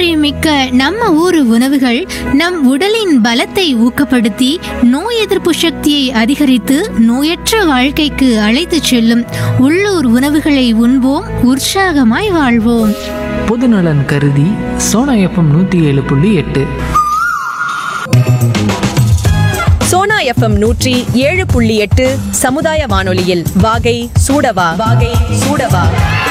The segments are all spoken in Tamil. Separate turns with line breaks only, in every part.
மிக்க நம்ம ஊரு உணவுகள் நம் உடலின் பலத்தை ஊக்கப்படுத்தி நோய் எதிர்ப்பு சக்தியை அதிகரித்து நோயற்ற வாழ்க்கைக்கு அழைத்துச் செல்லும் உள்ளூர் உணவுகளை உண்போம் உற்சாகமாய் வாழ்வோம்
பொதுநலன் கருதி சோனா எஃப்எம் நூற்றி ஏழு புள்ளி எட்டு
சோனா எஃப்எம் நூற்றி ஏழு புள்ளி எட்டு சமுதாய வானொலியில் வாகை சூடவா வாகை சூடவா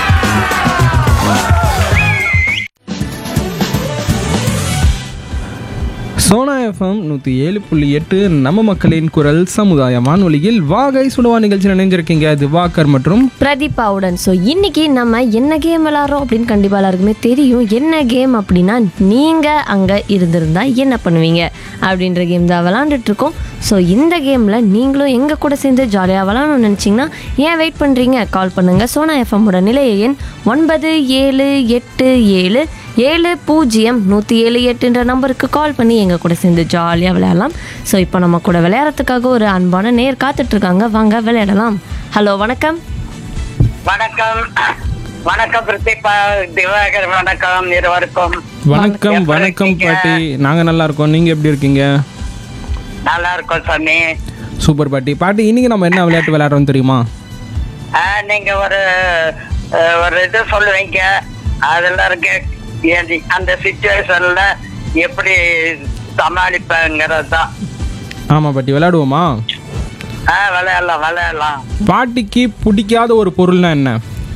சோனா எஃப்எம் நூற்றி ஏழு புள்ளி எட்டு நம்ம மக்களின் குரல் சமுதாய வானொலியில் வாகை சுடுவா நிகழ்ச்சியில் இணைஞ்சிருக்கீங்க திவாகர் மற்றும்
பிரதீபாவுடன் ஸோ இன்னைக்கு நம்ம என்ன கேம் விளாட்றோம் அப்படின்னு கண்டிப்பாக எல்லாருக்குமே தெரியும் என்ன கேம் அப்படின்னா நீங்கள் அங்கே இருந்திருந்தா என்ன பண்ணுவீங்க அப்படின்ற கேம் தான் விளாண்டுட்டு இருக்கோம் ஸோ இந்த கேமில் நீங்களும் எங்கள் கூட சேர்ந்து ஜாலியாக விளாடணும்னு நினச்சிங்கன்னா ஏன் வெயிட் பண்ணுறீங்க கால் பண்ணுங்கள் சோனா எஃப்எம்மோட நிலைய எண் ஒன்பது ஏழு எட்டு ஏழு ஏழு பூஜ்ஜியம் நூற்றி ஏழு எட்டுன்ற நம்பருக்கு கால் பண்ணி எங்கள் கூட சேர்ந்து ஜாலியாக விளையாடலாம் ஸோ இப்போ நம்ம கூட விளையாடுறதுக்காக ஒரு அன்பான நேர் காத்துட்ருக்காங்க வாங்க விளையாடலாம் ஹலோ வணக்கம்
வணக்கம் வணக்கம் பிரதீபா திவாகர் வணக்கம் இருவருக்கும்
வணக்கம்
எப்படி
வணக்கம்
இருக்கீங்க?
பாட்டி நாங்கள் நல்லா இருக்கோம் நீங்கள் எப்படி இருக்கீங்க
நல்லா இருக்கோம் சாமி
சூப்பர் பாட்டி பாட்டி இன்னைக்கு நம்ம என்ன விளையாட்டு விளையாடுறோம் தெரியுமா
ஆ, நீங்க ஒரு அஹ், ஒரு இது சொல்லுவீங்க அதுல இருக்க ஏதி- அந்த சுச்சுவேஷன்ல எப்படி சமாளிப்பேங்கிறது தான்
ஆமாம் பாட்டி விளையாடுவோமா
ஆ விளையாடலாம் விளையாடலாம்
பாட்டிக்கு பிடிக்காத ஒரு பொருள்னா என்ன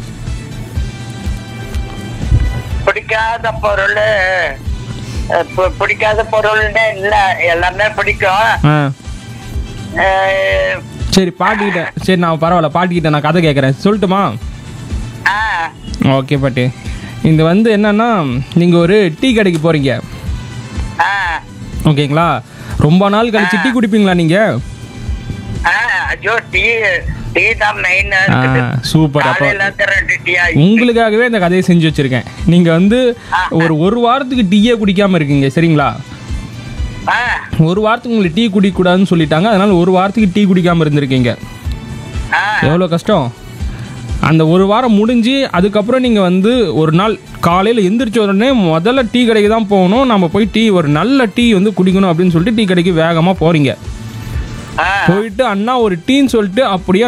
பிடிக்காத பொருள் அஹ், பு- பிடிக்காத பொருள்னு இல்ல எல்லாமே பிடிக்கும்
ஆ
அஹ்,
சரி பாட்டிக்கிட்ட சரி நான் பரவாயில்ல பாட்டிக்கிட்ட நான் கதை கேட்குறேன் சொல்லட்டுமா
ஆ
ஓகே பாட்டி இது வந்து என்னன்னா நீங்கள் ஒரு டீ கடைக்கு போகிறீங்க
ஆ
ஓகேங்களா ரொம்ப நாள் கழிச்சு டீ குடிப்பீங்களா நீங்கள்
ஆ, ஐயோ டீ டீ தான் மெயின்
சூப்பர் அப்போ
காலையில இருந்து ரெண்டு டீ ஆகி
உங்களுக்காகவே இந்த கதையை செஞ்சு வச்சிருக்கேன் நீங்க வந்து ஒரு ஒரு வாரத்துக்கு டீயே குடிக்காம இருக்கீங்க சரிங்களா
ஆ,
ஒரு வாரத்துக்கு உங்களுக்கு டீ குடிக்கக்கூடாதுன்னு சொல்லிட்டாங்க அதனால ஒரு வாரத்துக்கு டீ குடிக்காம இருந்திருக்கீங்க
ஆ,
எவ்வளோ கஷ்டம் அந்த ஒரு வாரம் முடிஞ்சு அதுக்கப்புறம் நீங்கள் வந்து ஒரு நாள் காலையில் எந்திரிச்ச உடனே முதல்ல டீ கடைக்கு தான் போகணும் நம்ம போய் டீ ஒரு நல்ல டீ வந்து குடிக்கணும் அப்படின்னு சொல்லிட்டு டீ கடைக்கு வேகமாக போகிறீங்க
ஆ,
போயிட்டு அண்ணா ஒரு டீன்னு சொல்லிட்டு அப்படியே